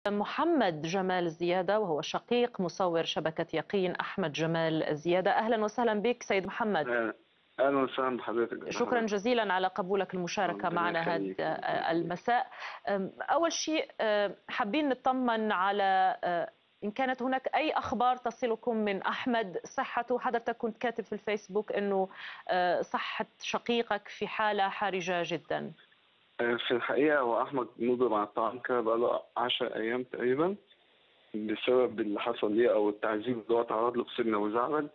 محمد جمال زيادة وهو شقيق مصور شبكة يقين أحمد جمال زيادة أهلا وسهلا بك سيد محمد آه، اهلا وسهلا بحضرتك شكرا جزيلا على قبولك المشاركة ربنا معنا يخليك. هذا المساء أم، أول شيء أم، حابين نطمن على أه، إن كانت هناك أي أخبار تصلكم من أحمد صحته حضرتك كنت كاتب في الفيسبوك أنه أه، صحة شقيقك في حالة حرجة جدا آه، في الحقيقه هو احمد مضرب على الطعام كده بقاله 10 ايام تقريبا بسبب اللي حصل ليه او التعذيب اللي هو تعرض له في سجن ابو زعبل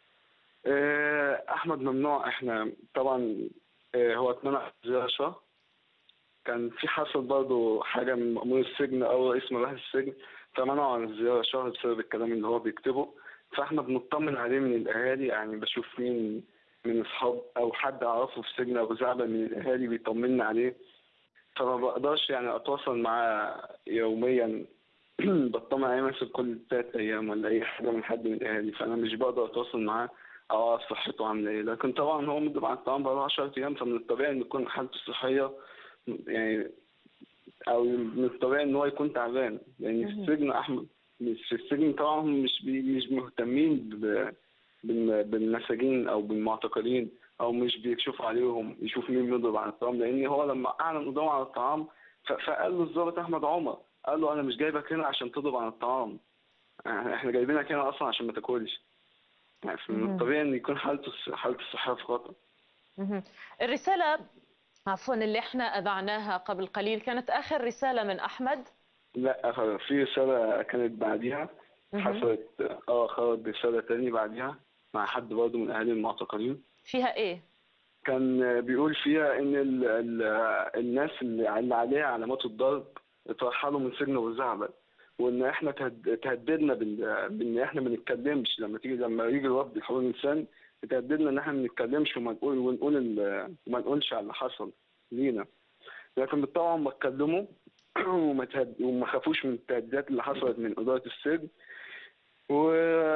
آه، احمد ممنوع احنا طبعا آه، هو اتمنع زيارة شهر كان في حصل برضه حاجه من مأمور السجن او رئيس مباحث السجن فمنعوا عن الزياره شهر بسبب الكلام اللي هو بيكتبه فاحنا بنطمن عليه من الاهالي يعني بشوف مين من اصحاب او حد اعرفه في سجن ابو زعبل من الاهالي بيطمنا عليه فما بقدرش يعني اتواصل معاه يوميا بطمن عليه مثلا كل تلات ايام ولا اي حاجه من حد من الاهالي فانا مش بقدر اتواصل معاه او اعرف صحته عامله ايه لكن طبعا هو مدة على الطعام بقاله 10 ايام فمن الطبيعي ان تكون حالته الصحيه يعني او من الطبيعي ان هو يكون تعبان لان في مهم. السجن احمد مش في السجن طبعا هم مش بي مش مهتمين ب- بال- بالمساجين او بالمعتقلين او مش بيكشفوا عليهم يشوف مين بيضرب على الطعام لان هو لما اعلن قدامه على الطعام ف- فقال له الضابط احمد عمر قال له انا مش جايبك هنا عشان تضرب على الطعام يعني احنا جايبينك هنا اصلا عشان ما تاكلش يعني من مهم. الطبيعي ان يكون حالته الص- حالته الصحيه في خطر مهم. الرسالة عفوا اللي احنا أذعناها قبل قليل كانت آخر رسالة من أحمد لا في رساله كانت بعديها مهم. حصلت اه خرج رساله تاني بعديها مع حد برضه من اهالي المعتقلين فيها إيه؟ كان بيقول فيها ان ال ال الناس اللي اللي عليها علامات الضرب اترحلوا من سجن ابو زعبل وان احنا تهد- تهددنا بال- بان احنا ما نتكلمش لما تيجي لما يجي الوفد حقوق الانسان تهددنا ان احنا ما نتكلمش وما نقول ونقول ال- وما نقولش على اللي حصل لينا لكن طبعا ما اتكلموا وما تهد... وما خافوش من التهديدات اللي حصلت من اداره السجن و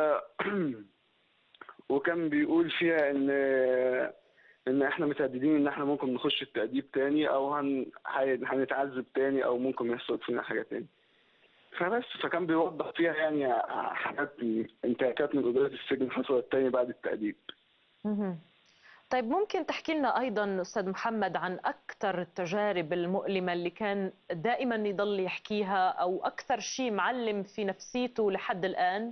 وكان بيقول فيها ان ان احنا متهددين ان احنا ممكن نخش التأديب تاني او هن... هي- هنتعذب تاني او ممكن يحصل فينا حاجة تاني فبس فكان بيوضح فيها يعني حاجات انتهاكات من إدارة السجن حصلت تاني بعد التأديب مهم. طيب ممكن تحكي لنا أيضا أستاذ محمد عن أكثر التجارب المؤلمة اللي كان دائما يضل يحكيها أو أكثر شيء معلم في نفسيته لحد الآن؟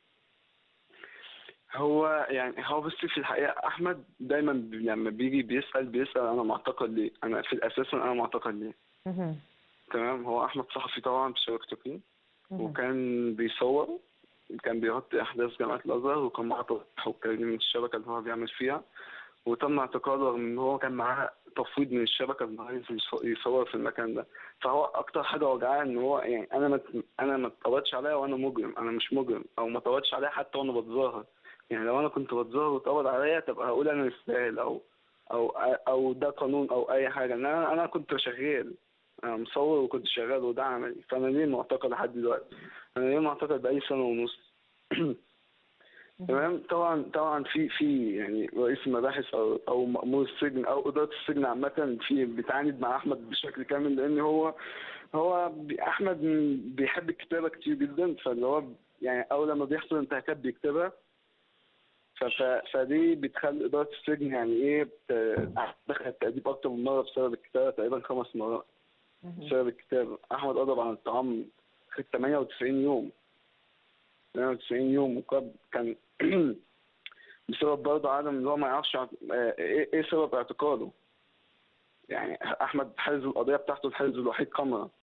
هو يعني هو بس في الحقيقة أحمد دايما ب- لما بيجي بيسأل بيسأل أنا معتقل ليه؟ أنا في الأساس أنا معتقل ليه؟ مهم. تمام هو أحمد صحفي طبعا في شبكة تقييم مهم. وكان بيصور كان بيغطي أحداث جامعة الأزهر وكان معاه حكام من الشبكة اللي هو بيعمل فيها وتم اعتقاله رغم إن هو كان معاه تفويض من الشبكة إن هو ينزل يص- يصور في المكان ده فهو أكتر حاجة وجعاه إن هو يعني أنا ما أنا ما اتقبضش عليا وأنا مجرم أنا مش مجرم أو ما اتقبضش عليا حتى وأنا بتظاهر يعني لو أنا كنت بتظاهر واتقبض عليا تبقى هقول أنا مستاهل أو أو أو ده قانون أو أي حاجة إن أنا أنا كنت شغال أنا مصور وكنت شغال وده عملي فأنا ليه معتقل لحد دلوقتي؟ أنا ليه معتقل بقالي سنة ونص؟ تمام طبعا طبعا في في يعني رئيس المباحث او او مأمور السجن او اداره السجن عامه في بتعاند مع احمد بشكل كامل لان هو هو بي- احمد م- بيحب الكتابه كتير جدا فاللي هو يعني اول لما بيحصل انتهاكات بيكتبها ف- ف- فدي بتخلي اداره السجن يعني ايه بت- دخلت تأديب اكتر من مره بسبب الكتابه تقريبا خمس مرات مهم. بسبب الكتابه احمد قضى عن الطعام في 98 يوم 98 يوم وقد كان بسبب برضه عدم ان هو ما يعرفش عن- آه، ايه إيه سبب اعتقاله يعني احمد حرز القضيه بتاعته الحرز الوحيد كاميرا